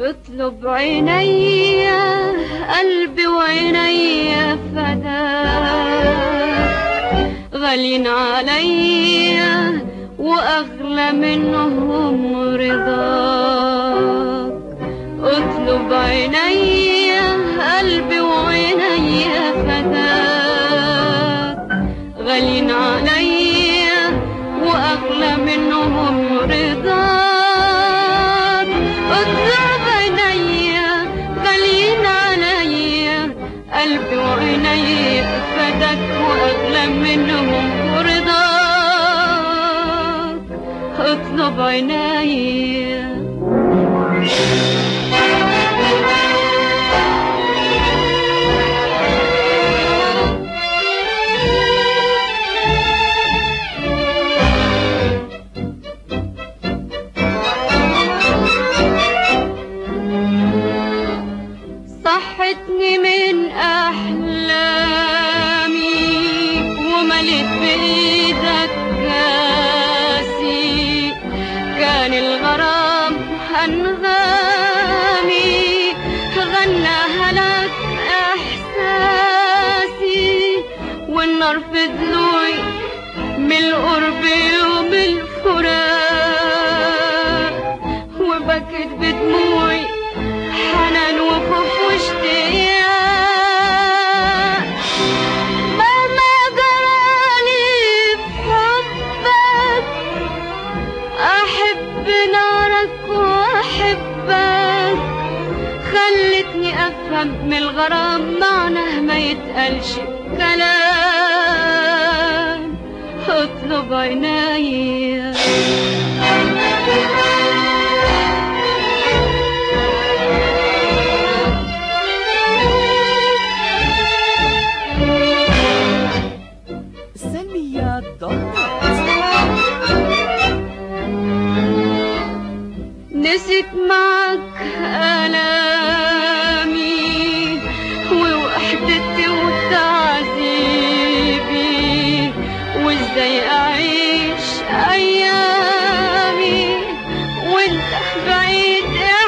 اطلب عيني قلبي وعيني فداك غالين عليا واغلى منهم رضاك اطلب عيني قلبي وعيني فداك غالين عليا واغلى منهم رضاك اطلب عيني غالين عليا قلبي وعيني فداك واغلى منهم رضاك اطلب عيني صحتني من أحلامي ومليت بإيدك كاسي كان الغرام أنغامي غناها لك إحساسي والنار في ضلوعي من القرب ومن الفراق وبكت بدموعي حنان وخوف واشتياق مهما جرالي بحبك احب نارك واحبك خلتني افهم من الغرام معناه ما يتقالش كلام اطلب عينيا سلميات دوت نسيت معك آلامي ووحدتي وتعذيبي وازاي أعيش أيامي وانت بعيد يا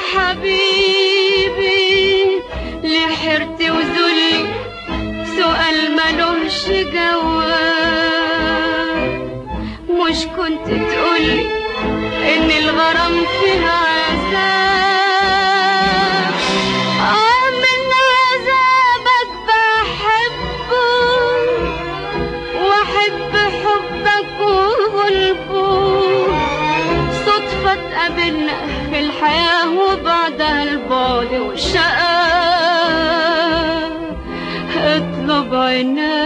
حبيبي لحرتي وذلي سؤال ملوش جواب مش كنت تقولي ان الغرام فيها عذاب اه من عذابك بحبه واحب حبك وغلبه صدفة اتقابلنا في الحياة وبعدها البعد والشقاء اطلب عيني